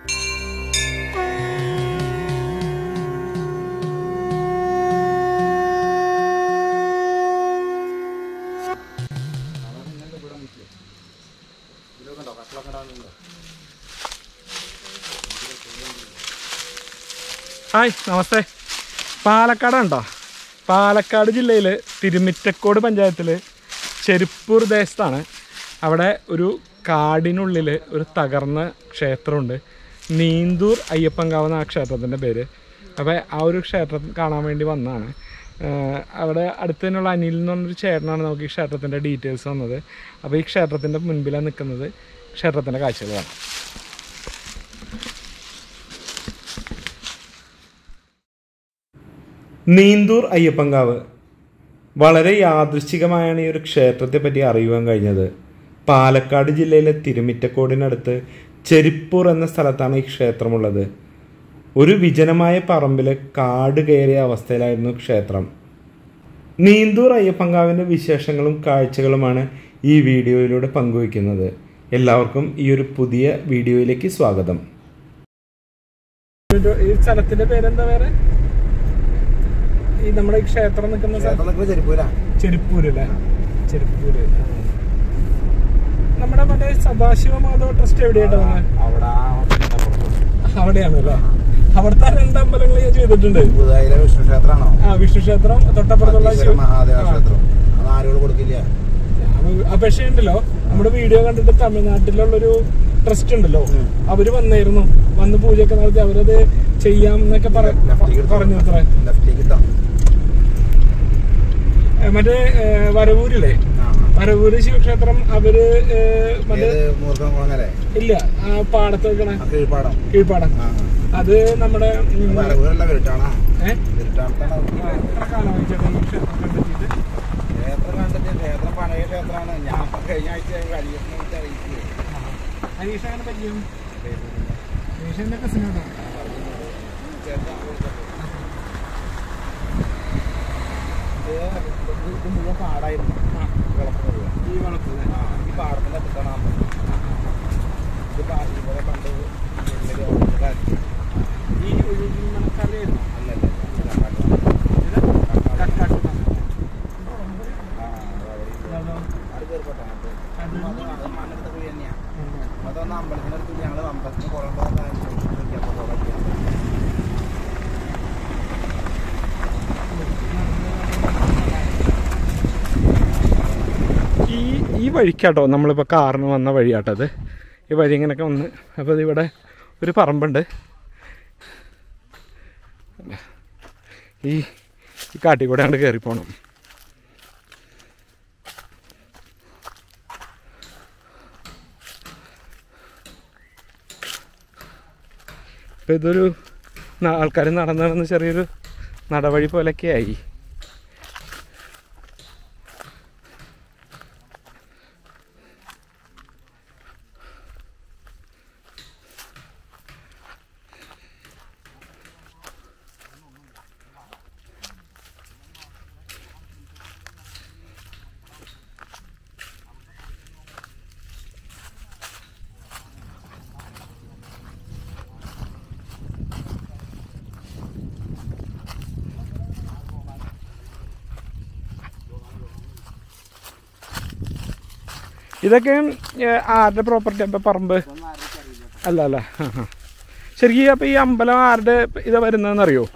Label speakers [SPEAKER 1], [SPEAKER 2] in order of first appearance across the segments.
[SPEAKER 1] Hi നമസ്തേ പാലക്കാട് ഉണ്ടോ പാലക്കാട് ജില്ലയിൽ തിരുമിറ്റക്കോട് പഞ്ചായത്തിൽ ചെരുപ്പൂർ ദേശത്താണ് അവിടെ ഒരു കാടിനുള്ളിൽ ഒരു തകർന്ന ക്ഷേത്രമുണ്ട് നീന്തൂർ അയ്യപ്പൻകാവ് എന്ന ആ ക്ഷേത്രത്തിൻ്റെ പേര് അപ്പോൾ ആ ഒരു ക്ഷേത്രം കാണാൻ വേണ്ടി വന്നതാണ് ആഹ് അവിടെ അടുത്ത് തന്നെയുള്ള അനിൽ എന്ന് പറഞ്ഞൊരു ചേട്ടനാണ് നമുക്ക് ഈ ക്ഷേത്രത്തിൻ്റെ ഡീറ്റെയിൽസ് തന്നത് അപ്പോൾ ഈ ക്ഷേത്രത്തിൻ്റെ മുൻപിലാണ് നിൽക്കുന്നത് ക്ഷേത്രത്തിൻ്റെ കാഴ്ചകൾ കാണാം നീന്തൂർ അയ്യപ്പൻകാവ് വളരെ യാദൃശ്ചികമായാണ് ഈ ഒരു ക്ഷേത്രത്തെ പറ്റി അറിയുവാൻ കഴിഞ്ഞത് പാലക്കാട് ജില്ലയിലെ തിരുമിറ്റക്കോടിനടുത്ത് ചെരിപ്പൂർ എന്ന സ്ഥലത്താണ് ഈ ക്ഷേത്രമുള്ളത് ഒരു വിജനമായ പറമ്പിലെ കാട് കയറിയ അവസ്ഥയിലായിരുന്നു ക്ഷേത്രം നീന്തൂർ അയ്യപ്പൻകാവിൻ്റെ വിശേഷങ്ങളും കാഴ്ചകളുമാണ് ഈ വീഡിയോയിലൂടെ പങ്കുവയ്ക്കുന്നത് എല്ലാവർക്കും ഈ ഒരു പുതിയ വീഡിയോയിലേക്ക് സ്വാഗതം ഈ സ്ഥലത്തിന്റെ പേരെന്താ വേറെ ഈ നമ്മുടെ ഈ ക്ഷേത്രം നിൽക്കുന്ന സ്ഥലം
[SPEAKER 2] ക്ഷേത്രത്തിൽ ചെരുപ്പൂരാ
[SPEAKER 1] ചെരുപ്പൂര് അല്ലേ ചെരുപ്പൂര് ആ. നമ്മുടെ മറ്റേ സദാശിവ മാധവ ട്രസ്റ്റ് എവിടെയായിട്ടാ
[SPEAKER 2] അവിടെ
[SPEAKER 1] അവിടെയാണ് അല്ലേ അവിടുത്തെ രണ്ട് അമ്പലങ്ങൾ ഞാൻ ചെയ്തിട്ടുണ്ട്
[SPEAKER 2] പുതുതായിലെ വിഷ്ണു ക്ഷേത്രമാണോ
[SPEAKER 1] ആ വിഷ്ണു ക്ഷേത്രം തൊട്ടപ്പുറത്തുള്ള
[SPEAKER 2] ഈശ്വര
[SPEAKER 1] ശിവ-
[SPEAKER 2] മഹാദേവ
[SPEAKER 1] ആ.
[SPEAKER 2] ക്ഷേത്രം അത് ആരോട് കൊടുക്കില്ല
[SPEAKER 1] ആ, ആ പക്ഷേ ഉണ്ടല്ലോ നമ്മുടെ വീഡിയോ കണ്ടിട്ട് തമിഴ്നാട്ടിലുള്ളൊരു ട്രസ്റ്റ് ഉണ്ടല്ലോ
[SPEAKER 2] ഉം.
[SPEAKER 1] അവര് വന്നായിരുന്നു വന്ന് പൂജയൊക്കെ നടത്തി അവരത് ചെയ്യാം എന്നൊക്കെ പറ-
[SPEAKER 2] ലെഫ്റ്റിലേക്ക്
[SPEAKER 1] പറഞ്ഞു അത്ര
[SPEAKER 2] ലെഫ്റ്റിലേക്ക് ഇട്ടോ
[SPEAKER 1] മറ്റേ ഏ, വരവൂരില്ലേ
[SPEAKER 2] ആ
[SPEAKER 1] വരവൂര് ശിവക്ഷേത്രം അവര് ഏ, മറ്റേ
[SPEAKER 2] ഏത് മൂർഖം കുളങ്ങരെ
[SPEAKER 1] ഇല്ല ആ പാടത്ത് വെക്കണ
[SPEAKER 2] ആ കീഴ്പ്പാടം
[SPEAKER 1] കീഴ്പ്പാടം
[SPEAKER 2] ആ
[SPEAKER 1] അത് നമ്മുടെ ഉം,
[SPEAKER 2] വരവുകളുടെ വീട്ടാണോ
[SPEAKER 1] ഏ?
[SPEAKER 2] വീട്ടാണോ
[SPEAKER 1] ആ, എത്ര കാലമായി ചേട്ടാ ഈ ക്ഷേത്രം കണ്ടെത്തിയിട്ട്?
[SPEAKER 2] ക്ഷേത്രം കണ്ടിട്ട് ക്ഷേത്രം പഴയ ക്ഷേത്രമാണ് ഞാൻ ഇപ്പൊ കഴിഞ്ഞ ആഴ്ച കഴിയുന്ന അറിയിച്ചു
[SPEAKER 1] ഹരീഷ് അങ്ങനെ പരിചയം ഹരീഷിന്റെ കസിനാണ്
[SPEAKER 2] ഇത് മുഴുവൻ പാടായിരുന്നു കിളപ്പ് മുഴുവൻ
[SPEAKER 1] ഈ വളർത്തത്
[SPEAKER 2] ആ, ഈ പാടത്തിന്റെ അടുത്താണ് അമ്പലം ഇത് പാ- ഇവിടെ പണ്ട് വലിയൊരു ഓട്ടക്കാരത്തി.
[SPEAKER 1] ഈ ഒഴുകി മണക്കാലായിരുന്നു
[SPEAKER 2] അല്ലല്ല, ഇത് കക്കാട്ട്.
[SPEAKER 1] ഇത് കക്കാട്ട്
[SPEAKER 2] ആ, അത് അവിടെ ഇല്ല. അത് കേറിപ്പോട്ടെ, അങ്ങോട്ട്.
[SPEAKER 1] അത്
[SPEAKER 2] അത് അത് മണ്ണെടുത്ത കുഴി തന്നെയാ. അതൊന്ന് അമ്പലത്തിനടുത്ത് ഞങ്ങള് അമ്പലത്തിന് പുറം
[SPEAKER 1] ഈ ഈ വഴിക്കാട്ടോ നമ്മളിപ്പോൾ കാറിന് വന്ന വഴിയാട്ടത് ഈ വഴി ഇങ്ങനെയൊക്കെ വന്ന് അപ്പോൾ ഇതിവിടെ ഒരു പറമ്പുണ്ട് ഈ ഈ കാട്ടിൽ കൂടെ അങ്ങോട്ട് കയറി പോകണം ഇപ്പം ഇതൊരു ആൾക്കാർ നടന്ന് നടന്ന് ചെറിയൊരു നടവഴി പോലെയൊക്കെ ആയി ഇതൊക്കെ ഏ, ആരുടെ പ്രോപ്പർട്ടി അപ്പം പറമ്പ് അല്ല അല്ല ആ, ആ. ശരിക്കും അപ്പം ഈ അമ്പലം ആരുടെ ഇതാ വരുന്നതെന്ന് അറിയോ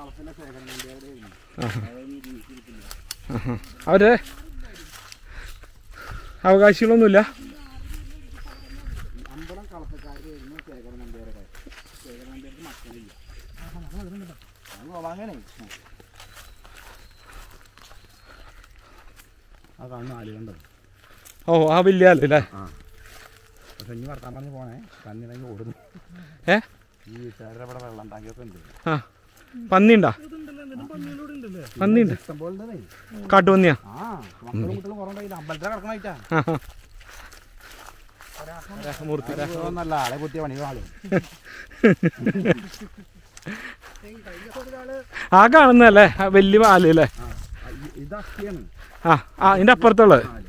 [SPEAKER 1] അവരുടെ അവകാശികളൊന്നുമില്ല
[SPEAKER 2] അമ്പലം കളപ്പക്കാരായിരുന്നു ശേഖരൻ നമ്പ്യാരുടെ ശേഖരൻ നമ്പ്യാർക്ക് മക്കളില്ല അങ്ങനെ ആ കാണുന്ന ആല് കണ്ടത്
[SPEAKER 1] ഓ ആ വലിയ ആള് അല്ലേ
[SPEAKER 2] ആ പക്ഷെ ഇനി വർത്താൻ പറഞ്ഞ് പോണേ കണ്ണിറങ്ങി ഓടുന്നു
[SPEAKER 1] ഏ
[SPEAKER 2] ഈ വീട്ടുകാരുടെ ഇവിടെ വെള്ളം ടാങ്കിയൊക്കെ ഉണ്ട്
[SPEAKER 1] ആ പന്നിണ്ടാ പന്നിണ്ട്
[SPEAKER 2] ഇഷ്ടംപോലെ ഉണ്ടെന്നേ.
[SPEAKER 1] കാട്ടുപന്നിയാ
[SPEAKER 2] ആ മക്കളും കുട്ടികളും കുറവുണ്ടായില്ല അമ്പലത്തിലെ കിടക്കണായിട്ടാ
[SPEAKER 1] ആ, ആ. മൂർത്തി
[SPEAKER 2] ഒന്നല്ല ആളെ കുത്തിയ പണി ആള്
[SPEAKER 1] ആ കാണുന്നല്ലേ ആ വലിയ ആല് അല്ലേ
[SPEAKER 2] ആ ഇ- ഇത് അസ്ഥിയാണ്
[SPEAKER 1] ആ ആ അതിൻ്റെ അപ്പുറത്തുള്ളത്
[SPEAKER 2] ആല്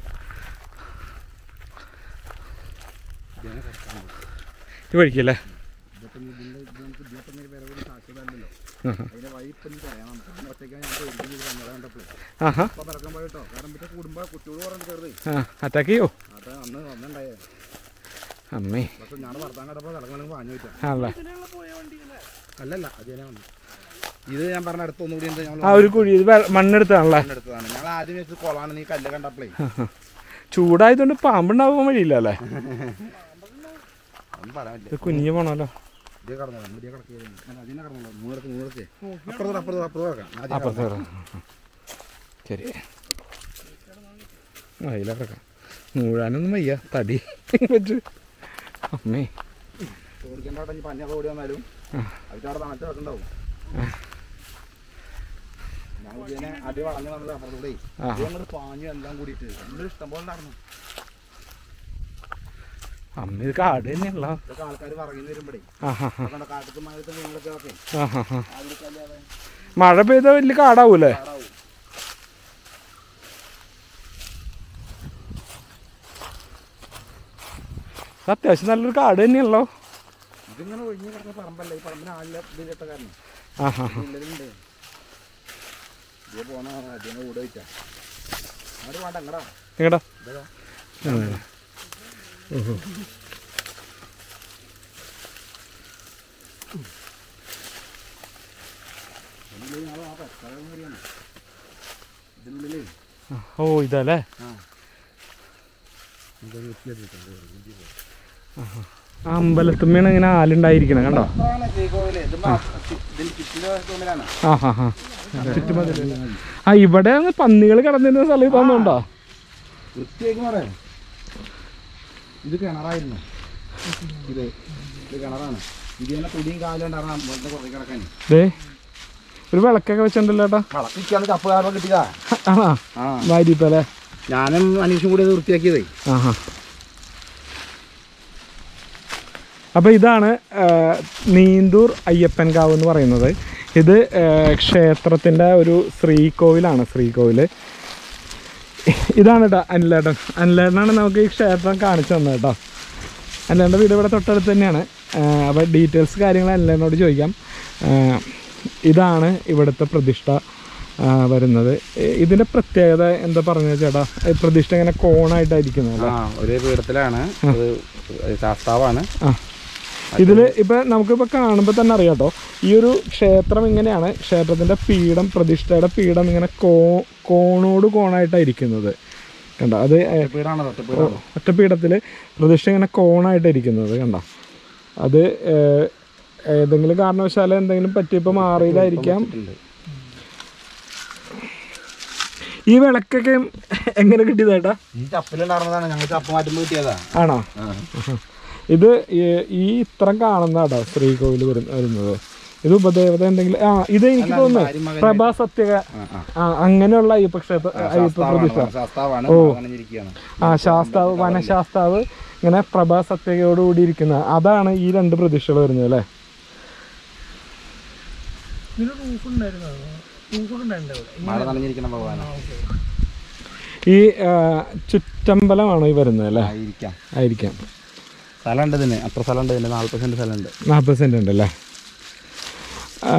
[SPEAKER 2] ഇതിനെ കിടക്കാൻ
[SPEAKER 1] ഈ വഴിക്കല്ലേ
[SPEAKER 2] ഇതൊക്കെ ഇതിന്റെ ഇത് നമുക്ക് ഇതിനകത്ത് ഇങ്ങനെ വേറെ ഒരു സാക്ഷ്യതല്ലോ
[SPEAKER 1] ആഹാ.
[SPEAKER 2] അതിന്റെ വഴി ഇപ്പം എനിക്ക് അറിയാം നമുക്ക് ഒറ്റയ്ക്ക് ഞാൻ പേടിക്കും ഇത് കണ്ടത് കണ്ടപ്പോൾ
[SPEAKER 1] ആഹാ
[SPEAKER 2] അപ്പൊ പിറക്കാൻ പോയിട്ടോ കാരണം പിന്നെ കൂടുമ്പോ കുട്ടിയോട് പറഞ്ഞു ചെറുത്
[SPEAKER 1] ആ അറ്റാക്ക് ചെയ്യോ
[SPEAKER 2] അത് അന്ന് വന്നിണ്ടായേ
[SPEAKER 1] അമ്മേ
[SPEAKER 2] പക്ഷെ ഞാൻ വർത്താൻ കണ്ടപ്പോൾ തിളങ്ങണം വാങ്ങി വെച്ചാ
[SPEAKER 1] ആണല്ലേ
[SPEAKER 2] അല്ലല്ല അത് തന്നെ വന്നു ഇത് ഞാൻ പറഞ്ഞ അടുത്ത് ഒന്നുകൂടി എന്താ ഞങ്ങൾ
[SPEAKER 1] ആ ഒരു കുഴി ഇത് വെ- മണ്ണെടുത്താണല്ലേ
[SPEAKER 2] എടുത്തതാണ് ഞങ്ങൾ ആദ്യം വെച്ച് കൊളാണ് നീ കല്ല് കണ്ടപ്പോഴേ
[SPEAKER 1] ചൂടായതുകൊണ്ട് പാമ്പുണ്ടാവാൻ വഴിയില്ല അല്ലേ
[SPEAKER 2] ഒന്നും പറയാൻ പറ്റില്ല
[SPEAKER 1] ഇത് കുഞ്ഞു പോണല്ലോ
[SPEAKER 2] ഇതേ കടന്നു മുടിയെ കിടക്കുകയായിരുന്നു അതിനെ കടന്നു മൂന്നിടത്ത് മൂന്നിടത്ത് അപ്പുറത്ത് അപ്പുറത്ത് അപ്പുറത്ത് കിടക്കാം ആദ്യം
[SPEAKER 1] അപ്പുറത്ത് കയറാം. ശരി ആ അതിലെ കിടക്കാം മൂഴാനൊന്നും വയ്യ തടി പറ്റു അമ്മേ
[SPEAKER 2] ഓടിക്കേണ്ട അവിടെ ഇനി പഞ്ഞൊക്കെ ഓടി വന്നാലും അതിന്റെ അവിടെ തണുത്ത് കിടക്കണ്ടാവും ഞങ്ങൾ ഇതിനെ അടി വളഞ്ഞു വന്നത് അപ്പുറത്തൂടെ
[SPEAKER 1] ആ
[SPEAKER 2] ഞങ്ങൾ പാഞ്ഞു എല്ലാം കൂടിയിട്ട് എന്തൊരു ഇഷ്ടം പോലെ നടന്നു
[SPEAKER 1] അമ്മ ഇത് കാട് തന്നെയല്ല
[SPEAKER 2] ഇതൊക്കെ ആൾക്കാർ പറങ്ങി വരുമ്പോഴേ
[SPEAKER 1] ആ ഹാ ഹാ
[SPEAKER 2] അതൊക്കെ കാട്ടത്ത് മഴത്ത് നിങ്ങളൊക്കെ ഒക്കെ
[SPEAKER 1] ആ ഹാ ഹാ
[SPEAKER 2] അതിലൊക്കെ
[SPEAKER 1] മഴ പെയ്ത വലിയ കാടാവൂലേ
[SPEAKER 2] പാടാവും
[SPEAKER 1] ഇത് അത്യാവശ്യം നല്ലൊരു കാട് തന്നെയല്ലോ
[SPEAKER 2] ഇതിങ്ങനെ ഒഴിഞ്ഞ് കിടക്കുന്ന പറമ്പല്ല ഈ പറമ്പിന് ആളിലെ ഇതിലിട്ട കാരണം
[SPEAKER 1] ആ ഹാ ഹാ
[SPEAKER 2] ഉള്ളിലുണ്ട് ഇത് പോണ അതിനെ കൂടെ വെച്ചാ അവിടെ വേണ്ട എങ്ങടാ
[SPEAKER 1] എങ്ങടാ
[SPEAKER 2] ഇതാ
[SPEAKER 1] ഓഹോ
[SPEAKER 2] ഇതിനുള്ളിൽ ഞങ്ങൾ ആ പച്ചക്കറി കയറിയാണ് ഇതിനുള്ളിൽ
[SPEAKER 1] ആ, ഓ ഇതല്ലേ
[SPEAKER 2] ആ നമുക്കൊരു വ്യത്യാസം
[SPEAKER 1] ആ അമ്പലത്തുമ്മയാണ് ഇങ്ങനെ ആലുണ്ടായിരിക്കണം കണ്ടോ
[SPEAKER 2] അതാണ് ശ്രീകോവില് ഇത് മാ- ഇതിന് ചുറ്റിലെ റൂമിലാണ്
[SPEAKER 1] ആ ഹാ ഹാ ചുറ്റുമതിൽ ആ ഇവിടെ പന്നികൾ കിടന്നിരുന്ന സ്ഥലം ഇതൊന്നുണ്ടോ
[SPEAKER 2] വൃത്തിയാക്കി പറയാം ഇത് കിണറായിരുന്നു ഇത് ഇത് കിണറാണ് ഇത് തന്നെ തുടിയും കാലും ഉണ്ടാകണം വെറുതെ കുറേ കിടക്കാൻ
[SPEAKER 1] ദേ ഒരു വിളക്കൊക്കെ വെച്ചിട്ടുണ്ടല്ലോ ഏട്ടാ
[SPEAKER 2] വളർത്തിക്കാണ് ചപ്പ് കാരണം കിട്ടിയതാ
[SPEAKER 1] ആ
[SPEAKER 2] ആ
[SPEAKER 1] വാരിപ്പല്ലേ
[SPEAKER 2] ഞാനും അനീഷും കൂടി ഇത് വൃത്തിയാക്കിയതേ
[SPEAKER 1] ആ ഹാ അപ്പോൾ ഇതാണ് ആ, നീന്തൂർ അയ്യപ്പൻകാവ് എന്ന് പറയുന്നത് ഇത് ക്ഷേത്രത്തിൻ്റെ ഒരു ശ്രീകോവിലാണ് ശ്രീകോവിൽ ഇതാണ് കേട്ടോ അനിലേട്ടൻ അനിലേട്ടനാണ് നമുക്ക് ഈ ക്ഷേത്രം കാണിച്ചു തന്നത് കേട്ടോ അനിലേട്ടൻ്റെ വീട് ഇവിടെ തൊട്ടടുത്ത് തന്നെയാണ് അപ്പോൾ ഡീറ്റെയിൽസ് കാര്യങ്ങൾ അനിലേട്ടനോട് ചോദിക്കാം ആ, ഇതാണ് ഇവിടുത്തെ പ്രതിഷ്ഠ ആ, വരുന്നത് ഇ- ഇതിൻ്റെ പ്രത്യേകത എന്താ പറഞ്ഞത് ചേട്ടാ ഈ പ്രതിഷ്ഠ ഇങ്ങനെ കോണായിട്ടായിരിക്കുന്നത്
[SPEAKER 2] ആ ഒരേ പീഠത്തിലാണ് അത് ശാസ്താവാണ്
[SPEAKER 1] ആ ഇതിൽ ഇപ്പം നമുക്കിപ്പോൾ കാണുമ്പോൾ തന്നെ അറിയാം കേട്ടോ ഈ ഒരു ക്ഷേത്രം ഇങ്ങനെയാണ് ക്ഷേത്രത്തിൻ്റെ പീഠം പ്രതിഷ്ഠയുടെ പീഠം ഇങ്ങനെ കോ കോണോട് കോണായിട്ടായിരിക്കുന്നത് കണ്ടോ അത് ഏ,
[SPEAKER 2] പീഠാണ് ഒറ്റപ്പീഠാണ്
[SPEAKER 1] ഒറ്റപ്പീഠത്തിൽ പ്രതിഷ്ഠ ഇങ്ങനെ കോണായിട്ടിരിക്കുന്നത് കണ്ടോ അത് ഏ, ഏതെങ്കിലും കാരണവശാൽ എന്തെങ്കിലും പറ്റിയപ്പോൾ മാറിയതായിരിക്കാം ഈ വിളക്കൊക്കെ എങ്ങനെ കിട്ടിയതേട്ടാ
[SPEAKER 2] ഈ ചപ്പിലുണ്ടായിരുന്നതാണ് ഞങ്ങൾ ചപ്പ് മാറ്റുമ്പോൾ കിട്ടിയതാ
[SPEAKER 1] ആണോ ഇത് ഈ- ഈ ഇത്രം കാണുന്നതാട്ടോ ശ്രീകോവിൽ വരുന്ന വരുന്നത് ഇത് ഉപദേവത എന്തെങ്കിലും ആ ഇത് എനിക്ക് തോന്നുന്നു
[SPEAKER 2] ഭാര്യ മകൻ
[SPEAKER 1] പ്രഭാ സത്യക ആ അങ്ങനെയുള്ള അയ്യപ്പ ക്ഷേത്ര അയ്യപ്പ പ്രതിഷ്ഠ
[SPEAKER 2] ശാസ്താവാണ് നനഞ്ഞിരിക്കുകയാണ്
[SPEAKER 1] ആ ശാസ്താവ് വനശാസ്താവ് ഇങ്ങനെ പ്രഭാ സത്യകയോട് കൂടി ഇരിക്കുന്ന അതാണ് ഈ രണ്ട് പ്രതിഷ്ഠകൾ വരുന്നത് അല്ലേ
[SPEAKER 2] മഴ നനഞ്ഞിരിക്കണം ഭഗവാൻ
[SPEAKER 1] ഈ ആ, ചുറ്റമ്പലമാണോ ഈ വരുന്നത് അല്ലേ
[SPEAKER 2] ആയിരിക്കാം
[SPEAKER 1] ആയിരിക്കാം
[SPEAKER 2] സ്ഥലമുണ്ട് ഇതിന് അത്ര സ്ഥലമുണ്ട് ഇതിന് നാല്പത് സെന്റ് സ്ഥലമുണ്ട്
[SPEAKER 1] നാൽപ്പത് സെന്റ് ഉണ്ടല്ലേ ആ,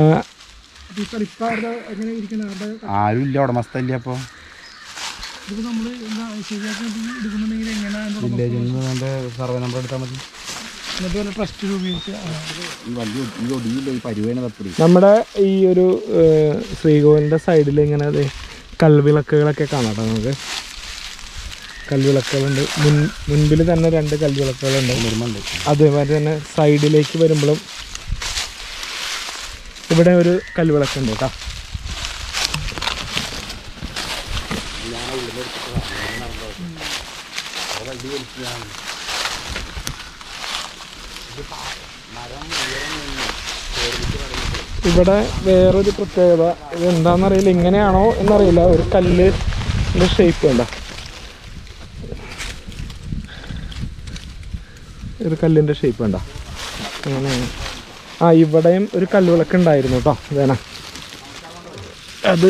[SPEAKER 2] ആരും ഇല്ല ഉടമസ്ഥ അപ്പൊ വില്ലേജിൽ നിന്ന് അതിന്റെ സർവേ നമ്പർ എടുത്താൽ മതി
[SPEAKER 1] ട്രസ്റ്റ് രൂപീകരിച്ച്
[SPEAKER 2] ഈ വലിയ ഈ ഒടിയില്ല ഈ പരിവേണ തപ്പടി
[SPEAKER 1] നമ്മുടെ ഈ ഒരു ഏഹ്, ശ്രീകോവിലിൻ്റെ സൈഡിൽ ഇങ്ങനെ ദേ കൽവിളക്കുകളൊക്കെ കാണാം കേട്ടോ നമുക്ക് കൽവിളക്കുകളുണ്ട് മുൻ മുൻപിൽ തന്നെ രണ്ട് കൽവിളക്കുകളുണ്ട്
[SPEAKER 2] നിർമ്മുണ്ട്
[SPEAKER 1] അതേമാതിരി തന്നെ സൈഡിലേക്ക് വരുമ്പോഴും ഇവിടെ ഒരു കൽവിളക്കുണ്ട് കേട്ടോ ഇവിടെ വേറൊരു പ്രത്യേകത ഇത് എന്താണെന്നറിയില്ല ഇങ്ങനെയാണോ എന്നറിയില്ല ഒരു കല്ലിൻ്റെ ഷേപ്പ് ഉണ്ടോ ഒരു കല്ലിൻ്റെ ഷേപ്പ് ഉണ്ടോ അങ്ങനെ ആ ഇവിടെയും ഒരു കല്ലുവിളക്ക് ഉണ്ടായിരുന്നു കേട്ടോ വേണ അത്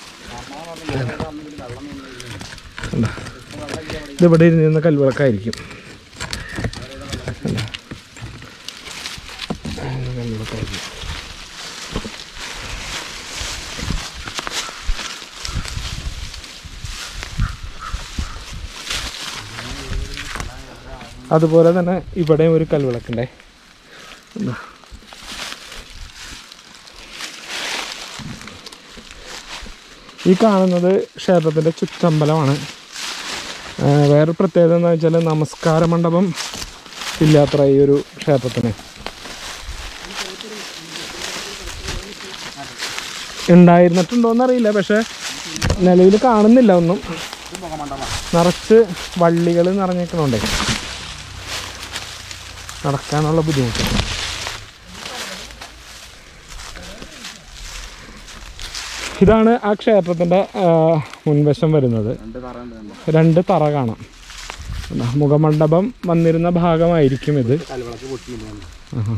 [SPEAKER 1] കണ്ടോ? ഇതിവിടെ ഇരുന്നിരുന്ന കല്ലുവിളക്കായിരിക്കും കണ്ടോ? അതുപോലെ തന്നെ ഇവിടെയും ഒരു കൽവിളക്കുണ്ടേ എന്താ ഈ കാണുന്നത് ക്ഷേത്രത്തിൻ്റെ ചുറ്റമ്പലമാണ് ആ, വേറെ പ്രത്യേകത എന്താ വെച്ചാൽ നമസ്കാര മണ്ഡപം ഇല്ലാത്ര ഈ ഒരു ക്ഷേത്രത്തിന് ഉണ്ടായിരുന്നിട്ടുണ്ടോയെന്ന് അറിയില്ല പക്ഷെ നിലവിൽ കാണുന്നില്ല ഒന്നും
[SPEAKER 2] ഇത് മുഖമണ്ഡപം
[SPEAKER 1] നിറച്ച് വള്ളികൾ നിറഞ്ഞേക്കണോണ്ടേ നടക്കാനുള്ള ബുദ്ധിമുട്ട് ഇതാണ് ആ ക്ഷേത്രത്തിൻ്റെ മുൻവശം വരുന്നത്
[SPEAKER 2] രണ്ട് തറ ഉണ്ട് കണ്ടോ?
[SPEAKER 1] രണ്ട് തറ കാണാം എന്താ, മുഖമണ്ഡപം വന്നിരുന്ന ഭാഗമായിരിക്കും ഇത്
[SPEAKER 2] കൽവിളക്ക് പൊട്ടിയില്ല
[SPEAKER 1] ആഹാ.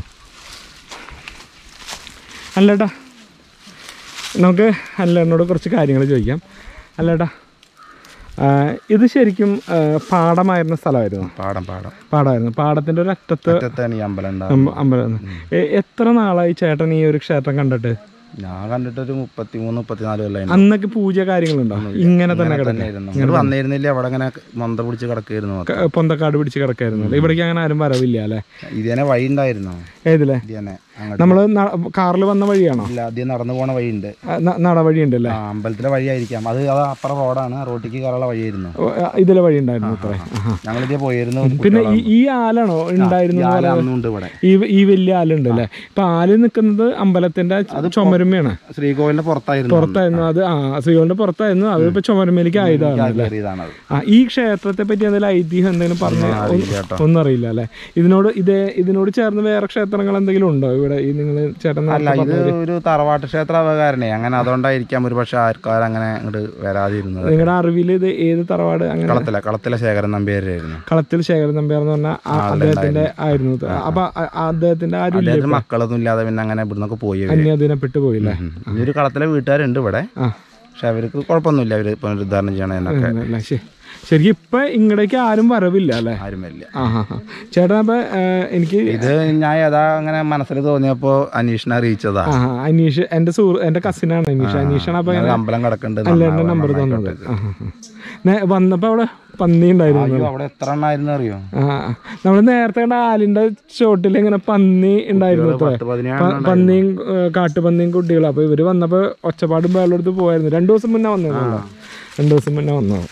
[SPEAKER 1] അല്ലേട്ടാ നമുക്ക് അല്ലേട്ടനോട് കുറച്ച് കാര്യങ്ങൾ ചോദിക്കാം അല്ലേട്ടാ ആ, ഇത് ശരിക്കും ആ, പാടമായിരുന്ന സ്ഥലമായിരുന്നു
[SPEAKER 2] പാടം പാടം
[SPEAKER 1] പാടമായിരുന്നു പാടത്തിൻ്റെ ഒരു അറ്റത്ത്
[SPEAKER 2] അറ്റത്താണ് ഈ അമ്പലം ഉണ്ടാകും
[SPEAKER 1] അമ്പ- അമ്പലം എ- എത്ര നാളായി ചേട്ടൻ ഈ ഒരു ക്ഷേത്രം കണ്ടിട്ട്
[SPEAKER 2] ഞാൻ കണ്ടിട്ട് ഒരു മുപ്പത്തിമൂന്ന് മുപ്പത്തിനാല് കൊല്ലം
[SPEAKER 1] അന്നൊക്കെ പൂജ കാര്യങ്ങളുണ്ടോ ഇങ്ങനെ തന്നെ കിടക്കും
[SPEAKER 2] തന്നെയായിരുന്നു ഇങ്ങോട്ട് വന്നിരുന്നില്ല അവിടെ അങ്ങനെ മന്ദ പിടിച്ച് കിടക്കായിരുന്നു മാത്രം.
[SPEAKER 1] പൊന്തക്കാട് പിടിച്ച് കിടക്കായിരുന്നു ഇവിടേക്ക് അങ്ങനെ ആരും വരവില്ല അല്ലേ
[SPEAKER 2] ഇത് തന്നെ വഴി ഉണ്ടായിരുന്നു
[SPEAKER 1] ഏതിലെ
[SPEAKER 2] ഇത് തന്നെ അങ്ങോട്ട്
[SPEAKER 1] നമ്മൾ കാറിൽ വന്ന വഴിയാണോ
[SPEAKER 2] ഇല്ല ആദ്യം നടന്നു പോണ വഴിയുണ്ട്
[SPEAKER 1] ആ, ന- നടവഴി ഉണ്ട് അല്ലേ
[SPEAKER 2] ആ അമ്പലത്തിലെ വഴിയായിരിക്കാം അത് അത് അപ്പുറം റോഡാണ് റോട്ടിക്ക് കയറാനുള്ള വഴിയായിരുന്നു
[SPEAKER 1] ഓ, ആ, ഇതിലെ വഴി ഉണ്ടായിരുന്നു അത്രേ ആഹാ.
[SPEAKER 2] ഞങ്ങളിതേ പോയിരുന്നു
[SPEAKER 1] പിന്നെ ഈ ഈ ആലാണോ ഉണ്ടായിരുന്നു
[SPEAKER 2] ആല അന്നുണ്ട് ഇവിടെ
[SPEAKER 1] ഈ ഈ വലിയ ആലുണ്ട് അല്ലേ ഇപ്പൊ ആല് നിൽക്കുന്നത് അമ്പലത്തിന്റെ ചുമരുമയാണ്
[SPEAKER 2] ശ്രീകോവിലിന്റെ പുറത്തായിരുന്നു
[SPEAKER 1] പുറത്തായിരുന്നു അത് ആ ശ്രീകോളിന്റെ പുറത്തായിരുന്നു അത് ഇപ്പൊ ചുമരുമേലേക്ക് ആയതാണ് അല്ലേ
[SPEAKER 2] കയറിയതാണ് അത്
[SPEAKER 1] ആ ഈ ക്ഷേത്രത്തെ പറ്റി എന്തെങ്കിലും ഐതിഹ്യം എന്തെങ്കിലും പറഞ്ഞു
[SPEAKER 2] അറിയില്ല കേട്ടോ
[SPEAKER 1] ഒന്നും അറിയില്ല അല്ലേ ഇതിനോട് ഇതേ ഇതിനോട് ചേർന്ന് വേറെ ക്ഷേത്രങ്ങൾ എന്തെങ്കിലും ഉണ്ടോ ഇവിടെ ഈ നിങ്ങൾ ചേട്ടൻ
[SPEAKER 2] അല്ല
[SPEAKER 1] നേരത്തെ
[SPEAKER 2] ഇത്
[SPEAKER 1] പറഞ്ഞ
[SPEAKER 2] ഒരു തറവാട്ട് ക്ഷേത്ര അവകാരനെ അങ്ങനെ അതുകൊണ്ടായിരിക്കാം ഒരു പക്ഷെ ആൾക്കാർ അങ്ങനെ അങ്ങോട്ട് വരാതിരുന്നത്
[SPEAKER 1] നിങ്ങളുടെ അറിവിൽ ഇത് ഏത് തറവാട് അങ്ങനെ
[SPEAKER 2] കളത്തില കളത്തിലെ ശേഖരൻ നമ്പ്യാരായിരുന്നു
[SPEAKER 1] കളത്തിൽ ശേഖരൻ നമ്പ്യാർ എന്ന് പറഞ്ഞാൽ അദ്ദേഹത്തിന്റെ ആയിരുന്നു അപ്പൊ ആ- ആ അദ്ദേഹത്തിന്റെ ആരും ഇല്ലേ
[SPEAKER 2] അദ്ദേഹത്തിന് മക്കളൊന്നും ഇല്ലാതെ പിന്നെ അങ്ങനെ ഇവിടുന്നൊക്കെ പോയി അവര്.
[SPEAKER 1] അന്യാധീനപ്പെട്ടു പോയില്ലേ
[SPEAKER 2] ഉം. ഇനി ഒരു കളത്തിലെ വീട്ടുകാരുണ്ട് ഇവിടെ
[SPEAKER 1] ആ
[SPEAKER 2] പക്ഷെ അവർക്ക് കുഴപ്പമൊന്നുമില്ല അവര് പുനരുദ്ധാരണം ചെയ്യണതിനൊക്കെ
[SPEAKER 1] അല്ല ശരി ശരിക്കും ഇപ്പൊ ഇങ്ങടേക്ക് ആരും വരവില്ല അല്ലേ
[SPEAKER 2] ആരും വരില്ല
[SPEAKER 1] ആ ഹാ ഹാ ചേട്ടാ അപ്പൊ ഏ, എനിക്ക്
[SPEAKER 2] ഇത് ഞാൻ യഥാ അങ്ങനെ മനസ്സിൽ തോന്നിയപ്പോ അന്വേഷണം അറിയിച്ചതാ
[SPEAKER 1] ആ ഹാ, അനീഷ് എന്റെ സുഹൃ എന്റെ കസിനാണ് അനീഷ് അനീഷാണ് അപ്പൊ
[SPEAKER 2] ഞാൻ അമ്പലം കിടക്കുന്നുണ്ട്
[SPEAKER 1] അല്ല എന്റെ നമ്പർ തന്നത് ആ, ആ, ആ. നേ- വന്നപ്പോ അവിടെ പന്നി ഉണ്ടായിരുന്നു
[SPEAKER 2] അയ്യോ അവിടെ എത്ര എണ്ണായിരുന്നു അറിയോ
[SPEAKER 1] ആ നമ്മൾ നേരത്തെ കണ്ട ആലിന്റെ ചോട്ടിൽ ഇങ്ങനെ പന്നി ഉണ്ടായിരുന്നു അത്രേ.
[SPEAKER 2] പത്ത് പതിനേഴ്
[SPEAKER 1] പ- പന്നിയും ഏ, കാട്ടുപന്നിയും കുട്ടികളും അപ്പൊ ഇവര് വന്നപ്പോ ഒച്ചപ്പാടും ബഹളെടുത്ത് പോയായിരുന്നു രണ്ടു ദിവസം മുന്നേ വന്നതല്ലോ രണ്ടു ദിവസം മുന്നേ വന്നത്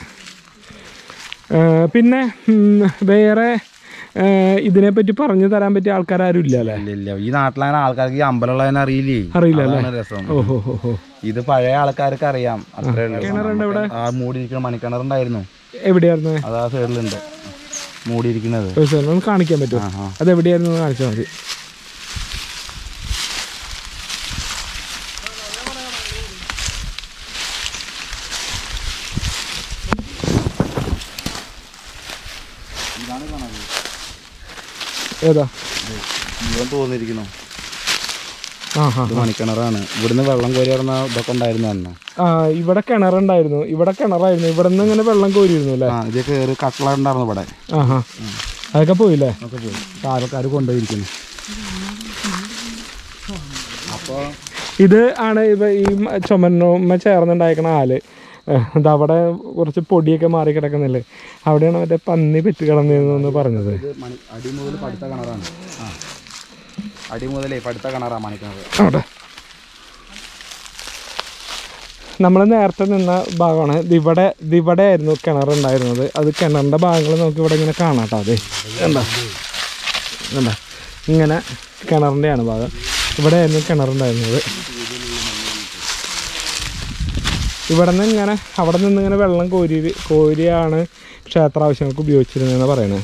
[SPEAKER 1] ഏ, പിന്നെ ഉം, വേറെ ഏ, ഇതിനെപ്പറ്റി പറഞ്ഞു തരാൻ പറ്റിയ ആൾക്കാരും ഇല്ല അല്ലേ
[SPEAKER 2] ഇല്ല ഇല്ല ഈ നാട്ടിലങ്ങനെ ആൾക്കാർക്ക് ഈ അമ്പലമുള്ളതിനെ അറിയില്ലേ
[SPEAKER 1] അറിയില്ല
[SPEAKER 2] അതാണ് രസം
[SPEAKER 1] ഓഹോ ഹോ ഹോ
[SPEAKER 2] ഇത് പഴയ ആൾക്കാർക്ക് അറിയാം അത്രേ ഉള്ളൂ ആ മൂടിയിരിക്കുന്ന മണിക്കിണറുണ്ടായിരുന്നു
[SPEAKER 1] എവിടെയായിരുന്നു
[SPEAKER 2] അത് ആ സൈഡിലുണ്ട് മൂടിയിരിക്കുന്നത്
[SPEAKER 1] ഒരു സ്ഥലം ഒന്ന് കാണിക്കാൻ പറ്റുമോ
[SPEAKER 2] ആ ആ
[SPEAKER 1] അത് എവിടെയായിരുന്നു എന്ന് കാണിച്ചാൽ മതി ഏതാ
[SPEAKER 2] ജീവൻ തോന്നിയിരിക്കുന്നു
[SPEAKER 1] ആ ഹാ
[SPEAKER 2] ഇത് മണിക്കിണറാണ് ഇവിടുന്ന് വെള്ളം കോരി ഇറങ്ങുന്ന ഇതൊക്കെ ഉണ്ടായിരുന്നു അന്ന്
[SPEAKER 1] ആ ഇവിടെ കിണറുണ്ടായിരുന്നു ഇവിടെ കിണറായിരുന്നു ഇവിടെ നിന്ന് ഇങ്ങനെ വെള്ളം കോരിയിരുന്നു അല്ലേ
[SPEAKER 2] ആ ഇത് കയറി കട്ടള ഉണ്ടായിരുന്നു ഇവിടെ
[SPEAKER 1] ആ ഹാ അതൊക്കെ പോയില്ലേ
[SPEAKER 2] ഒക്കെ പോയി ആൾക്കാർ കൊണ്ടുപോയിരിക്കുന്നു അപ്പോൾ
[SPEAKER 1] ഇത് ആണ് ഇവ ഈ ചുമന്നോമ്മ ചേർന്നുണ്ടായിരിക്കണ ആല് ഏഹ്, ഇത് അവിടെ കുറച്ച് പൊടിയൊക്കെ മാറി കിടക്കുന്നില്ലേ അവിടെയാണ് മറ്റേ പന്നി പെറ്റ് കിടന്നിരുന്നു പറഞ്ഞത്
[SPEAKER 2] ഇത് മണി അടി മുതൽ പടുത്ത കിണറാണ് ആ അടി മുതലേ പടുത്ത കിണറാണ് മണിക്കിണർ
[SPEAKER 1] അവിടെ നമ്മൾ നേരത്തെ നിന്ന ഭാഗമാണ് ഇത് ഇവിടെ ഇത് ഇവിടെ ആയിരുന്നു കിണറുണ്ടായിരുന്നത് അത് കിണറിൻ്റെ ഭാഗങ്ങൾ നമുക്ക് ഇവിടെ ഇങ്ങനെ കാണാം കേട്ടോ അതെ കണ്ട കണ്ട ഇങ്ങനെ കിണറിൻ്റെയാണ് ഭാഗം ഇവിടെ ആയിരുന്നു കിണറുണ്ടായിരുന്നത് ഇവിടെ നിന്ന് ഇങ്ങനെ അവിടെ നിന്ന് ഇങ്ങനെ വെള്ളം കോരി കോരിയാണ് ക്ഷേത്ര ആവശ്യങ്ങൾക്ക് ഉപയോഗിച്ചിരുന്നതെന്ന് പറയണത്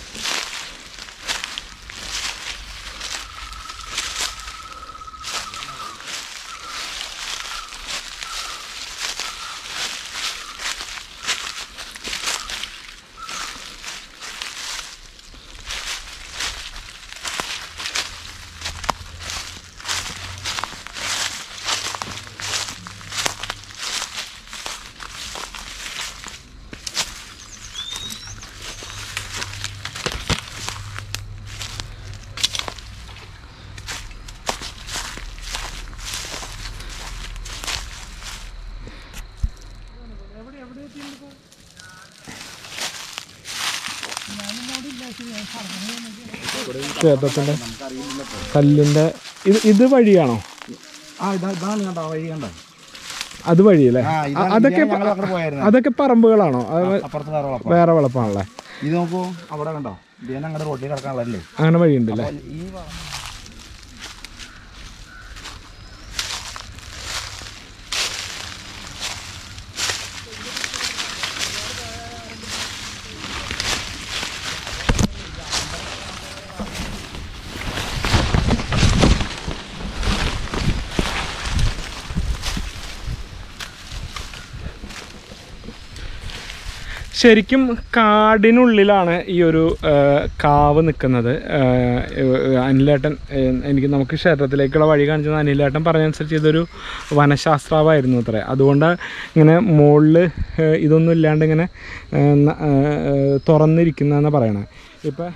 [SPEAKER 1] ക്ഷേത്രത്തിൻ്റെ കല്ലിൻ്റെ ഇത് ഇത് വഴിയാണോ
[SPEAKER 2] ആ ഇതാ ഇതാണ് കണ്ടോ വഴി കണ്ടോ
[SPEAKER 1] അത് വഴിയല്ലേ
[SPEAKER 2] ആ
[SPEAKER 1] അ-
[SPEAKER 2] ഇതാണ്
[SPEAKER 1] അതൊക്കെ
[SPEAKER 2] ഇതാണ് ഞങ്ങൾ അങ്ങോട്ട് പോയായിരുന്നു
[SPEAKER 1] അതൊക്കെ പറമ്പുകളാണോ അത്
[SPEAKER 2] അപ്പുറത്ത് വേറെ വളപ്പം
[SPEAKER 1] വേറെ വളപ്പാണല്ലേ
[SPEAKER 2] ഇത് നോക്കൂ അവിടെ കണ്ടോ ഇതിനെ അങ്ങോട്ട് റോട്ടിൽ കിടക്കാനുള്ളതല്ലേ
[SPEAKER 1] അങ്ങനെ വഴിയുണ്ടല്ലേ
[SPEAKER 2] ഈ വ-
[SPEAKER 1] ശരിക്കും കാടിനുള്ളിലാണ് ഈ ഒരു ആ, കാവ് നിൽക്കുന്നത് ആ, അനിലേട്ടൻ ആ, എനിക്ക് നമുക്ക് ക്ഷേത്രത്തിലേക്കുള്ള വഴി കാണിച്ചത് അനിലേട്ടൻ പറഞ്ഞതനുസരിച്ച് ഇതൊരു വനശാസ്ത്രാവായിരുന്നു അത്രേ അതുകൊണ്ട് ഇങ്ങനെ മുകളിൽ ഇതൊന്നും ഇല്ലാണ്ട് ഇങ്ങനെ ആ, ന- ആ, ആ, തുറന്നിരിക്കുന്നതെന്ന് പറയണേ ഇപ്പം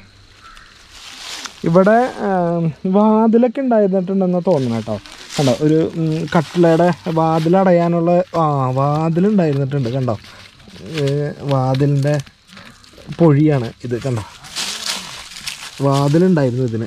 [SPEAKER 1] ഇവിടെ ആ, വാതിലൊക്കെ ഉണ്ടായിരുന്നിട്ടുണ്ടെന്ന് തോന്നണം കേട്ടോ കണ്ടോ ഒരു ഉം, കട്ടിലയുടെ വാതിലടയാനുള്ള ആ വാതിലുണ്ടായിരുന്നിട്ടുണ്ട് കണ്ടോ ഏ, വാതിലിൻ്റെ പൊഴിയാണ് ഇത് കണ്ടോ വാതിലുണ്ടായിരുന്നു ഇതിന്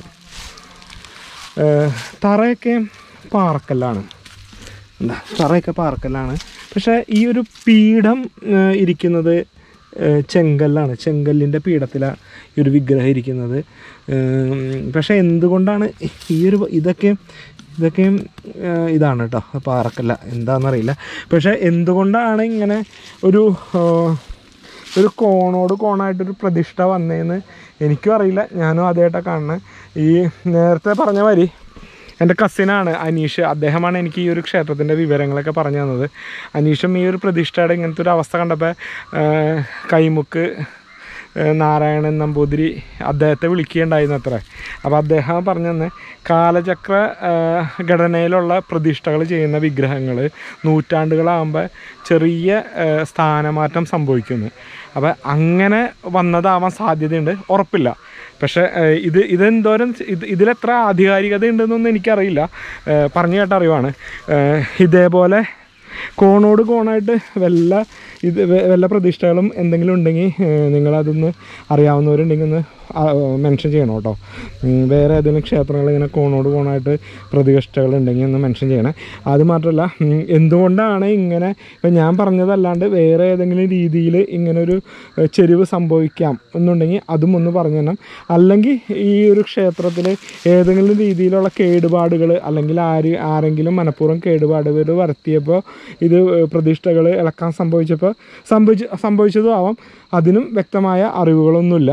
[SPEAKER 1] ഏ, തറയൊക്കെ പാറക്കല്ലാണ് എന്താ തറയൊക്കെ പാറക്കല്ലാണ് പക്ഷേ ഈ ഒരു പീഠം ഏ, ഇരിക്കുന്നത് ഏ, ചെങ്കല്ലാണ് ചെങ്കല്ലിൻ്റെ പീഠത്തിലാണ് ഈ ഒരു വിഗ്രഹം ഇരിക്കുന്നത് ഏം, പക്ഷേ എന്തുകൊണ്ടാണ് ഈ ഒരു ഇതൊക്കെ ഇതൊക്കെ ഏ, ഇതാണ് കേട്ടോ പാറക്കല്ല എന്താണെന്നറിയില്ല പക്ഷേ എന്തുകൊണ്ടാണ് ഇങ്ങനെ ഒരു ആ, ഒരു കോണോട് കോണായിട്ടൊരു പ്രതിഷ്ഠ വന്നതെന്ന് എനിക്കും അറിയില്ല ഞാനും ആദ്യമായിട്ടാണ് കാണുന്നത് ഈ നേരത്തെ പറഞ്ഞ വരി എൻ്റെ കസിനാണ് അനീഷ് അദ്ദേഹമാണ് എനിക്ക് ഈ ഒരു ക്ഷേത്രത്തിൻ്റെ വിവരങ്ങളൊക്കെ പറഞ്ഞു തന്നത് അനീഷും ഈ ഒരു പ്രതിഷ്ഠയുടെ ഇങ്ങനത്തെ ഒരു അവസ്ഥ കണ്ടപ്പോൾ കൈമുക്ക് ഏഹ് നാരായണൻ നമ്പൂതിരി അദ്ദേഹത്തെ വിളിക്കുകയുണ്ടായിരുന്നു അത്ര അപ്പോൾ അദ്ദേഹം പറഞ്ഞു തന്നെ കാലചക്ര ഏഹ് ഘടനയിലുള്ള പ്രതിഷ്ഠകൾ ചെയ്യുന്ന വിഗ്രഹങ്ങൾ നൂറ്റാണ്ടുകളാകുമ്പോൾ ചെറിയ ഏഹ് സ്ഥാനമാറ്റം സംഭവിക്കുന്നു അപ്പോൾ അങ്ങനെ വന്നതാവാൻ സാധ്യതയുണ്ട് ഉറപ്പില്ല പക്ഷേ ഏഹ് ഇത് ഇതെന്തോരം ഇത് ഇതിലെത്ര ആധികാരികത ഉണ്ടെന്നൊന്നും എനിക്കറിയില്ല ഏഹ് പറഞ്ഞു കേട്ട അറിവാണ് ഏഹ് ഇതേപോലെ കോണോട് കോണായിട്ട് വല്ല ഇത് വെ- വല്ല പ്രതിഷ്ഠകളും എന്തെങ്കിലും ഉണ്ടെങ്കിൽ ഏഹ് നിങ്ങളതൊന്ന് അറിയാവുന്നവരുണ്ടെങ്കിൽ ഒന്ന് മെൻഷൻ ചെയ്യണം കേട്ടോ ഉം, വേറെ ഏതെങ്കിലും ക്ഷേത്രങ്ങൾ ഇങ്ങനെ കോണോട് കോണായിട്ട് പ്രതിഷ്ഠകൾ ഉണ്ടെങ്കിൽ ഒന്ന് മെൻഷൻ ചെയ്യണേ അത് മാത്രമല്ല ഉം, എന്തുകൊണ്ടാണ് ഇങ്ങനെ ഇപ്പം ഞാൻ പറഞ്ഞതല്ലാണ്ട് വേറെ ഏതെങ്കിലും രീതിയിൽ ഇങ്ങനൊരു ഏഹ്, ചെരിവ് സംഭവിക്കാം എന്നുണ്ടെങ്കിൽ അതും ഒന്ന് പറഞ്ഞു തരണം അല്ലെങ്കിൽ ഈ ഒരു ക്ഷേത്രത്തിൽ ഏതെങ്കിലും രീതിയിലുള്ള കേടുപാടുകൾ അല്ലെങ്കിൽ ആര് ആരെങ്കിലും മനഃപൂർവ്വം കേടുപാടുകൾ വരുത്തിയപ്പോൾ ഇത് പ്രതിഷ്ഠകൾ ഇളക്കാൻ സംഭവിച്ചപ്പോൾ സംഭവിച്ച് സംഭവിച്ചതും ആവാം അതിനും വ്യക്തമായ അറിവുകളൊന്നുമില്ല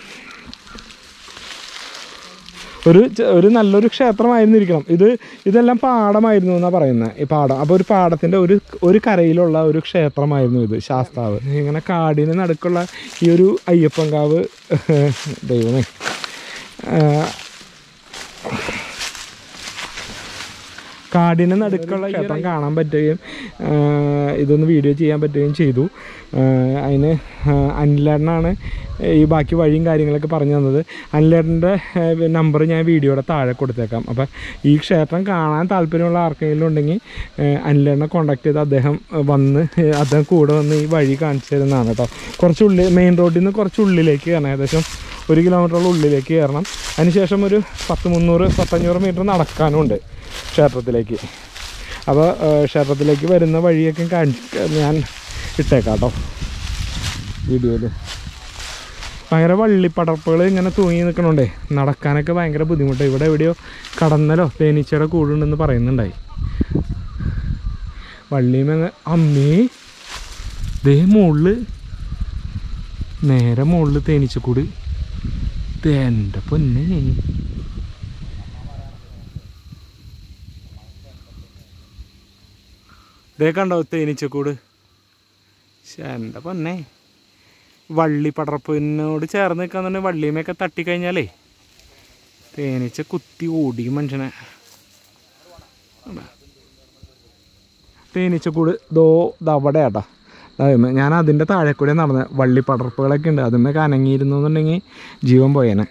[SPEAKER 1] ഒരു ച- ഒരു നല്ലൊരു ക്ഷേത്രമായിരുന്നിരിക്കണം ഇത് ഇതെല്ലാം പാടമായിരുന്നു എന്നാണ് പറയുന്നത് ഈ പാടം അപ്പോൾ ഒരു പാടത്തിൻ്റെ ഒരു ഒരു കരയിലുള്ള ഒരു ക്ഷേത്രമായിരുന്നു ഇത് ശാസ്താവ് ഇങ്ങനെ കാടിന് നടുക്കുള്ള ഈ ഒരു അയ്യപ്പൻകാവ് ദൈവമേ ആ, കാടിന് നടുക്കുള്ള ക്ഷേത്രം കാണാൻ പറ്റുകയും ആ, ഇതൊന്ന് വീഡിയോ ചെയ്യാൻ പറ്റുകയും ചെയ്തു ആ, അതിന് ആ, അനിലേട്ടനാണ് ഈ ബാക്കി വഴിയും കാര്യങ്ങളൊക്കെ പറഞ്ഞു തന്നത് അനിലേട്ടൻ്റെ നമ്പർ ഞാൻ വീഡിയോയുടെ താഴെ കൊടുത്തേക്കാം അപ്പം ഈ ക്ഷേത്രം കാണാൻ താല്പര്യമുള്ള ആർക്കെങ്കിലും ഉണ്ടെങ്കിൽ ആ, അനിലേട്ടനെ കോൺടാക്ട് ചെയ്ത് അദ്ദേഹം വന്ന് ഏ, അദ്ദേഹം കൂടെ വന്ന് ഈ വഴി കാണിച്ചു തരുന്നതാണ് കേട്ടോ കുറച്ച് ഉള്ളിൽ മെയിൻ റോഡിൽ നിന്ന് കുറച്ച് ഉള്ളിലേക്ക് കയറണം ഏകദേശം ഒരു കിലോമീറ്ററോളം ഉള്ളിലേക്ക് കയറണം അതിനുശേഷം ഒരു പത്ത് മുന്നൂറ് പത്തഞ്ഞൂറ് മീറ്റർ നടക്കാനും ഉണ്ട് ക്ഷേത്രത്തിലേക്ക് അപ്പോൾ ക്ഷേത്രത്തിലേക്ക് വരുന്ന വഴിയൊക്കെ കാണിച്ച് ഞാൻ ഇട്ടേക്കാം കേട്ടോ വീഡിയോയിൽ ഭയങ്കര വള്ളിപ്പടർപ്പുകൾ ഇങ്ങനെ തൂങ്ങി നിൽക്കണോണ്ടേ നടക്കാനൊക്കെ ഭയങ്കര ബുദ്ധിമുട്ടാണ് ഇവിടെ എവിടെയോ കടന്നലോ തേനീച്ചയുടെ കൂടുണ്ടെന്ന് പറയുന്നുണ്ടായി വള്ളിമേങ്ങ അമ്മേ ദേ മുകളിൽ നേരെ മുകളിൽ തേനീച്ചക്കൂട് ദേ എൻ്റെ പൊന്നെ ദേ കണ്ടോ തേനീച്ചക്കൂട് ശ്ശെ, എൻ്റെ പൊന്നെ വള്ളി പടർപ്പിനോട് ചേർന്ന് നിൽക്കാന്നുണ്ടെങ്കിൽ വള്ളിയുമൊക്കെ തട്ടിക്കഴിഞ്ഞാലേ തേനീച്ച കുത്തി ഓടിക്കും മനുഷ്യനെ തേനീച്ചക്കൂട് ദോ ദവിടെ ആട്ടാ ഞാൻ അതിൻ്റെ താഴെ കൂടെ നടന്ന വള്ളി പടർപ്പുകളൊക്കെ ഉണ്ട് അതിന്മേ കനങ്ങിയിരുന്നു എന്നുണ്ടെങ്കിൽ ജീവൻ പോയേനെ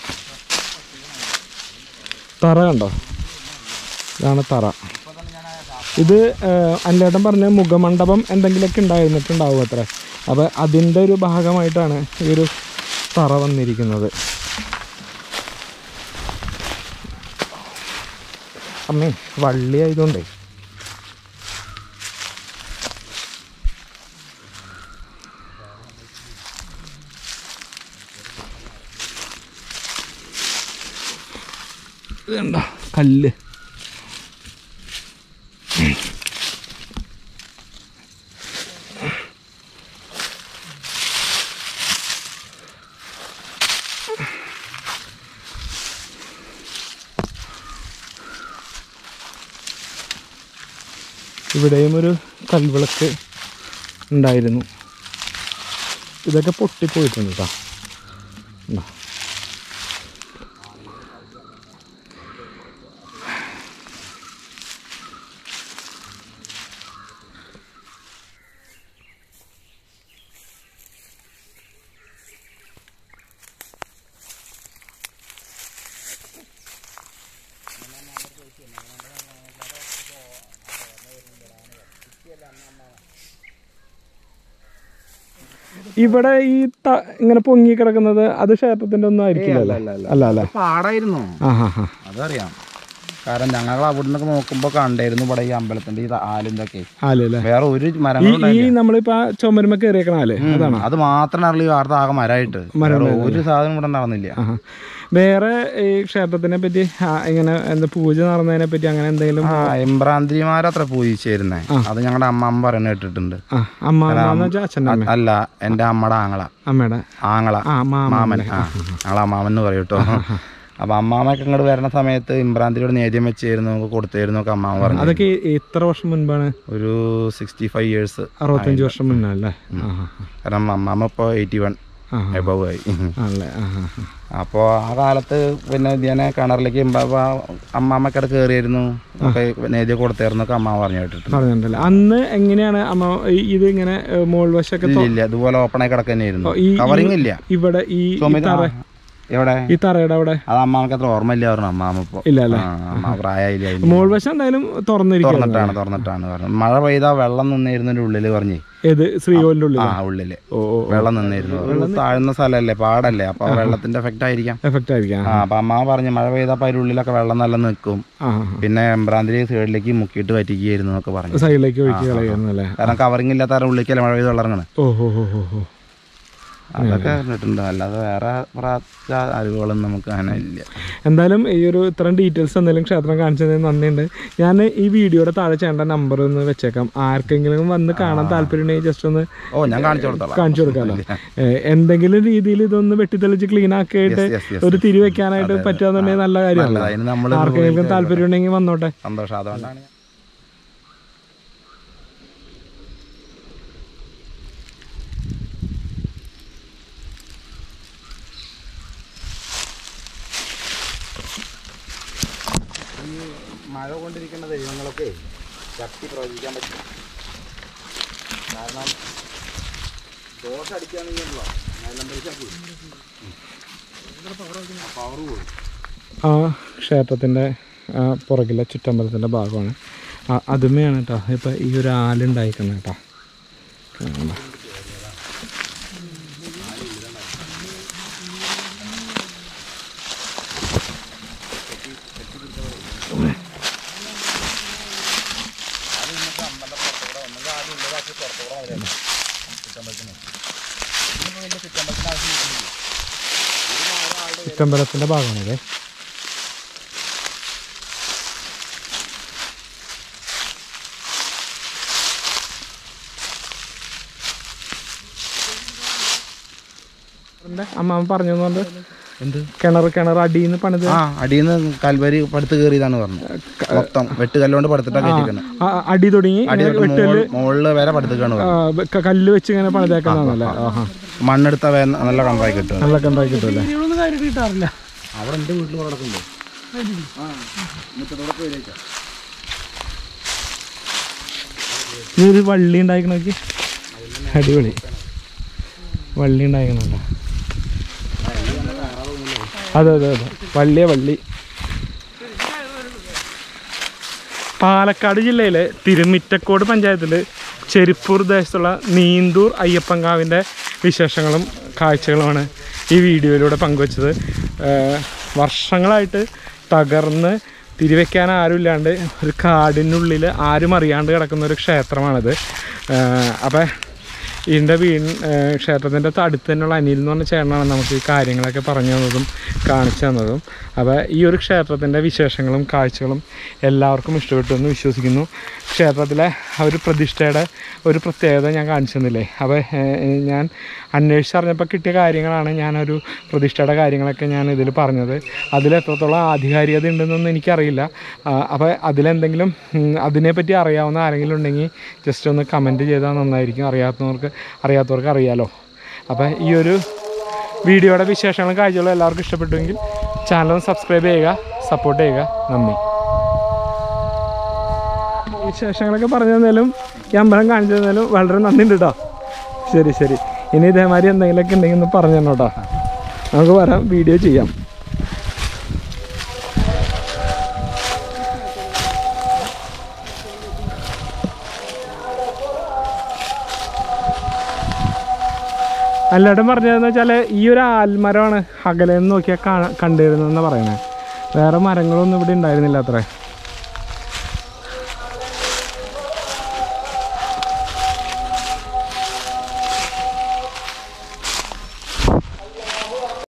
[SPEAKER 1] തറ കണ്ടോ ഇതാണ് തറ ഇത് അല്ലേട്ടൻ പറഞ്ഞ മുഖമണ്ഡപം എന്തെങ്കിലുമൊക്കെ ഉണ്ടായിരുന്നിട്ടുണ്ടാവും അത്ര അപ്പോൾ അതിൻ്റെ ഒരു ഭാഗമായിട്ടാണ് ഈ ഒരു തറ വന്നിരിക്കുന്നത് അമ്മേ വള്ളി ആയതുകൊണ്ടേ ഇതുണ്ടോ കല്ല് ഇവിടെയും ഒരു കൽവിളക്ക് ഉണ്ടായിരുന്നു ഇതൊക്കെ പൊട്ടിപ്പോയിട്ടുണ്ട് കേട്ടോ ഇതാ. ഇവിടെ ഈ ത- ഇങ്ങനെ പൊങ്ങി കിടക്കുന്നത് അത് ക്ഷേത്രത്തിന്റെ ഒന്നും ആയിരിക്കില്ല
[SPEAKER 2] അല്ല,
[SPEAKER 1] അല്ലേ
[SPEAKER 2] അല്ല,
[SPEAKER 1] അല്ല അല്ലേ
[SPEAKER 2] പാടായിരുന്നു
[SPEAKER 1] ആ ഹാ ഹാ
[SPEAKER 2] അതറിയാം കാരണം ഞങ്ങൾ അവിടെ നിന്നൊക്കെ നോക്കുമ്പോ കണ്ടായിരുന്നു ഇവിടെ ഈ അമ്പലത്തിന്റെ ഈ ആലിന്റെ ഒക്കെ
[SPEAKER 1] ആലല്ലേ
[SPEAKER 2] വേറെ ഒരു
[SPEAKER 1] ഈ
[SPEAKER 2] മരങ്ങളും
[SPEAKER 1] ഈ നമ്മളിപ്പോ ആ ചുമരുമ കയറിയേക്കണ ആല് അതാണോ
[SPEAKER 2] അത് മാത്രമേ അറിയൂ വാർത്ത ആകെ മരമായിട്ട് വേറെ ഒരു സാധനം ഇവിടെ നടന്നില്ല
[SPEAKER 1] ആഹാ. വേറെ ഈ ക്ഷേത്രത്തിനെ പറ്റി ആ, ഇങ്ങനെ എന്താ പൂജ നടന്നതിനെ പറ്റി അങ്ങനെ എന്തെങ്കിലും
[SPEAKER 2] ആ എംബ്രാന്തിരിമാരത്ര പൂജിച്ചിരുന്നേ അത് ഞങ്ങളുടെ അമ്മ അമ്മ പറയുന്നത് കേട്ടിട്ടുണ്ട്
[SPEAKER 1] ആ അമ്മ എന്ന് വെച്ചാൽ അച്ഛൻ്റെ അമ്മ
[SPEAKER 2] അല്ല എന്റെ അമ്മയുടെ ആങ്ങള
[SPEAKER 1] അമ്മയുടെ
[SPEAKER 2] ആങ്ങള
[SPEAKER 1] ആ മാമ
[SPEAKER 2] മാമൻ ആ ഞങ്ങളെ അമ്മാമൻ എന്ന് പറയും കേട്ടോ അപ്പൊ അമ്മാമൊക്കെ ഇങ്ങോട്ട് വരുന്ന സമയത്ത് ഇമ്രാന്തിരിയോട് നേദ്യം വെച്ചായിരുന്നു നമുക്ക് കൊടുത്തായിരുന്നു ഒക്കെ അമ്മാമ പറഞ്ഞു
[SPEAKER 1] അതൊക്കെ എത്ര വർഷം മുൻപാണ്
[SPEAKER 2] ഒരു സിക്സ്റ്റി ഫൈവ് ഇയേഴ്സ്
[SPEAKER 1] അറുപത്തഞ്ച് വർഷം മുന്നേ അല്ലേ ആ ആ,
[SPEAKER 2] കാരണം അമ്മാമ ഇപ്പോൾ എയ്റ്റി വൺ
[SPEAKER 1] ആ ആ.
[SPEAKER 2] എബവ് ആയി
[SPEAKER 1] ആണല്ലേ ആ ആ ആ.
[SPEAKER 2] അപ്പോൾ ആ കാലത്ത് പിന്നെ ഞാൻ കിണറിലേക്ക് അമ്മാമ്മക്കടെ കയറിയായിരുന്നു ഒക്കെ നേദ്യം കൊടുത്തായിരുന്നൊക്കെ അമ്മാമ പറഞ്ഞു കേട്ടിട്ടുണ്ട്
[SPEAKER 1] പറഞ്ഞിട്ടുണ്ടല്ലേ അന്ന് എങ്ങനെയാണ് അമ്മ ഈ- ഇത് ഇങ്ങനെ ഏ, മോൾ വശമൊക്കെ
[SPEAKER 2] ഇല്ല ഇല്ല ഇതുപോലെ ഓപ്പൺ ആയി കിടക്കുക തന്നെയായിരുന്നു
[SPEAKER 1] ഈ
[SPEAKER 2] കവറിങ് ഇല്ല
[SPEAKER 1] ഇവിടെ ഈ ഈ
[SPEAKER 2] ചുമര്
[SPEAKER 1] തറ
[SPEAKER 2] ആ, എവിടെ
[SPEAKER 1] ഈ തറയുടെ അവിടെ
[SPEAKER 2] അത് അമ്മാമക്ക് അത്ര ഓർമ്മയില്ല പറഞ്ഞു അമ്മാമ ഇപ്പോൾ
[SPEAKER 1] ഇല്ല അല്ലേ
[SPEAKER 2] അമ്മ പ്രായമായില്ല അതിന്.
[SPEAKER 1] മോൾ വശം എന്തായാലും തുറന്നിരിക്കും
[SPEAKER 2] തുറന്നിട്ടാണ് തുറന്നിട്ടാണ് പറഞ്ഞു മഴ പെയ്താ വെള്ളം നിന്നിരുന്നതിന്റെ ഉള്ളില് പറഞ്ഞു
[SPEAKER 1] ഏത് ശ്രീകോലിന്റെ ഉള്ളിൽ
[SPEAKER 2] ആ ഉള്ളില്
[SPEAKER 1] ഓ ഓ
[SPEAKER 2] വെള്ളം നിന്നിരുന്നു ഒരു താഴ്ന്ന സ്ഥലമല്ലേ പാടല്ലേ അപ്പൊ വെള്ളത്തിന്റെ എഫക്റ്റ് ആയിരിക്കാം
[SPEAKER 1] എഫക്റ്റ് ആയിരിക്കാം
[SPEAKER 2] ആ അപ്പൊ അമ്മ പറഞ്ഞു മഴ പെയ്തപ്പോ അതിന്റെ ഉള്ളിലൊക്കെ വെള്ളം നല്ല നിൽക്കും
[SPEAKER 1] ആ
[SPEAKER 2] പിന്നെ എംബ്രാന്തിരി സൈഡിലേക്ക് മുക്കിയിട്ട് വറ്റിക്കുകയായിരുന്നു എന്നൊക്കെ പറഞ്ഞു
[SPEAKER 1] സൈഡിലേക്ക് ഒഴിക്കുക കളയുന്നല്ലേ
[SPEAKER 2] കാരണം കവറിങ് ഇല്ലാത്ത ആരുടെ ഉള്ളിലേക്കല്ലേ മഴ പെയ്ത് വെള്ളം ഇറങ്ങണത്
[SPEAKER 1] ഓ ഹോ ഹോ ഹോ ഹോ
[SPEAKER 2] അതൊക്കെ കണ്ടിട്ടുണ്ട് അല്ലാതെ വേറെ പ്രാച്ച അറിവുകളൊന്നും നമുക്ക് അങ്ങനെ ഇല്ല
[SPEAKER 1] എന്തായാലും ഈ ഒരു ഇത്രയും ഡീറ്റെയിൽസ് എന്തെങ്കിലും ക്ഷേത്രം കാണിച്ചതിന് നന്ദിയുണ്ട് ഞാൻ ഈ വീഡിയോയുടെ താഴെ ചെയ്യേണ്ട നമ്പർ ഒന്ന് വെച്ചേക്കാം ആർക്കെങ്കിലും വന്ന് കാണാൻ താല്പര്യമുണ്ടെങ്കിൽ ജസ്റ്റ് ഒന്ന്
[SPEAKER 2] ഓ ഞാൻ കാണിച്ചു കൊടുത്തോളാം
[SPEAKER 1] കാണിച്ചു കൊടുക്കാമല്ലോ ഏഹ് എന്തെങ്കിലും രീതിയിൽ ഇതൊന്ന് വെട്ടിത്തെളിച്ച് ക്ലീൻ ആക്കിയിട്ട്
[SPEAKER 2] Yes, yes, yes.
[SPEAKER 1] ഒരു തിരി വെക്കാനായിട്ട് പറ്റുകയെന്നുണ്ടെങ്കിൽ നല്ല കാര്യമാണ്
[SPEAKER 2] അതിന് നമ്മൾ
[SPEAKER 1] ആർക്കെങ്കിലും താല്പര്യം ഉണ്ടെങ്കിൽ വന്നോട്ടെ
[SPEAKER 2] സന്തോഷം അതുകൊണ്ടാണ് ഞാൻ ഈ മഴ കൊണ്ടിരിക്കുന്ന ദൈവങ്ങളൊക്കെ ശക്തി പ്രവചിക്കാൻ പറ്റും കാരണം ദോഷം അടിക്കുകയാണെങ്കിലോ പവർ പോകും
[SPEAKER 1] ആ ക്ഷേത്രത്തിൻ്റെ പുറകിലെ ചുറ്റമ്പലത്തിൻ്റെ ഭാഗമാണ് ആ അതുമയാണ് കേട്ടോ ഇപ്പം ഈ ഒരു ആലുണ്ടായിക്കുന്നത് കേട്ടോ കാണാം. ചുറ്റമ്പലത്തിൻ്റെ ഭാഗമാണിത് അമ്മ പറഞ്ഞതുകൊണ്ട്
[SPEAKER 2] എന്ത്
[SPEAKER 1] കിണർ കിണർ അടിയിൽ നിന്ന് പണിത്
[SPEAKER 2] ആ അടിയിൽ നിന്ന് കൽവരി പടുത്ത് കയറിയതാണ് പറഞ്ഞത് മൊത്തം വെട്ട് കല്ലുകൊണ്ട് പടുത്തിട്ടാ കയറ്റിക്കണം
[SPEAKER 1] ആ, അടി തുടങ്ങി
[SPEAKER 2] അടി തൊട്ട് മുകളിൽ വരെ പടുത്തിക്കാണ്
[SPEAKER 1] ആ, ക- കല്ല് വെച്ച് ഇങ്ങനെ പണിതേക്കുന്നതാണല്ലേ ആഹാ
[SPEAKER 2] മണ്ണെടുത്ത വേ- നല്ല കണ്ടായി കിട്ടും
[SPEAKER 1] നല്ല കണ്ടായി കിട്ടുമല്ലേ
[SPEAKER 2] അവിടെ എന്റെ വീട്ടിൽ കിടക്കുന്നുണ്ട്
[SPEAKER 1] ഈ ഒരു വള്ളി ഉണ്ടായിക്കണോക്കി അടിപൊളി വള്ളി ഉണ്ടായിക്കണോ അതെ അതെ അതെ വള്ളിയ വള്ളി പാലക്കാട് ജില്ലയിലെ തിരുമിറ്റക്കോട് പഞ്ചായത്തിൽ ചെരിപ്പൂർ ദേശത്തുള്ള നീന്തൂർ അയ്യപ്പൻകാവിൻ്റെ വിശേഷങ്ങളും കാഴ്ചകളുമാണ് ഈ വീഡിയോയിലൂടെ പങ്കുവച്ചത് ഏഹ് വർഷങ്ങളായിട്ട് തകർന്ന് തിരിവെക്കാൻ ആരുമില്ലാണ്ട് ഒരു കാടിനുള്ളിൽ ആരും അറിയാണ്ട് കിടക്കുന്ന ഒരു ക്ഷേത്രമാണിത് അപ്പം ഇതിൻ്റെ വീ ക്ഷേത്രത്തിൻ്റെ അടുത്ത് തന്നെയുള്ള അനിൽ എന്ന് പറഞ്ഞ ചേട്ടനാണ് നമുക്ക് ഈ കാര്യങ്ങളൊക്കെ പറഞ്ഞു തന്നതും കാണിച്ചു തന്നതും അപ്പോൾ ഈ ഒരു ക്ഷേത്രത്തിൻ്റെ വിശേഷങ്ങളും കാഴ്ചകളും എല്ലാവർക്കും ഇഷ്ടപ്പെട്ടു എന്ന് വിശ്വസിക്കുന്നു ക്ഷേത്രത്തിലെ ആ ഒരു പ്രതിഷ്ഠയുടെ ഒരു പ്രത്യേകത ഞാൻ കാണിച്ചു തന്നില്ലേ അപ്പോൾ ഏഹ്, ഞാൻ അന്വേഷിച്ചറിഞ്ഞപ്പോൾ കിട്ടിയ കാര്യങ്ങളാണ് ഞാനൊരു പ്രതിഷ്ഠയുടെ കാര്യങ്ങളൊക്കെ ഞാൻ ഇതിൽ പറഞ്ഞത് അതിൽ എത്രത്തോളം ആധികാരികത ഉണ്ടെന്നൊന്നും എനിക്കറിയില്ല അപ്പോൾ അതിലെന്തെങ്കിലും ഉം, അതിനെപ്പറ്റി അറിയാവുന്ന ആരെങ്കിലും ഉണ്ടെങ്കിൽ ജസ്റ്റ് ഒന്ന് കമൻറ്റ് ചെയ്താൽ നന്നായിരിക്കും അറിയാത്തവർക്ക് അറിയാത്തവർക്ക് അറിയാലോ അപ്പോൾ ഈ ഒരു വീഡിയോയുടെ വിശേഷങ്ങളും കാഴ്ചകളും എല്ലാവർക്കും ഇഷ്ടപ്പെട്ടുവെങ്കിൽ ചാനൽ സബ്സ്ക്രൈബ് ചെയ്യുക സപ്പോർട്ട് ചെയ്യുക നന്ദി വിശേഷങ്ങളൊക്കെ പറഞ്ഞു തന്നാലും ഈ അമ്പലം കാണിച്ചു തന്നാലും വളരെ നന്ദിയുണ്ട് കേട്ടോ ശരി ശരി ഇനി ഇതേമാതിരി എന്തെങ്കിലുമൊക്കെ ഉണ്ടെങ്കിൽ ഒന്ന് പറഞ്ഞു തരണം കേട്ടോ നമുക്ക് വരാം വീഡിയോ ചെയ്യാം എല്ലാവരും പറഞ്ഞതെന്ന് വെച്ചാൽ ഈ ഒരു ആൽമരമാണ് അകലെ നിന്ന് നോക്കിയാൽ കാണാൻ കണ്ടിരുന്നതെന്ന് പറയണേ വേറെ മരങ്ങളൊന്നും ഇവിടെ ഉണ്ടായിരുന്നില്ല അത്രേ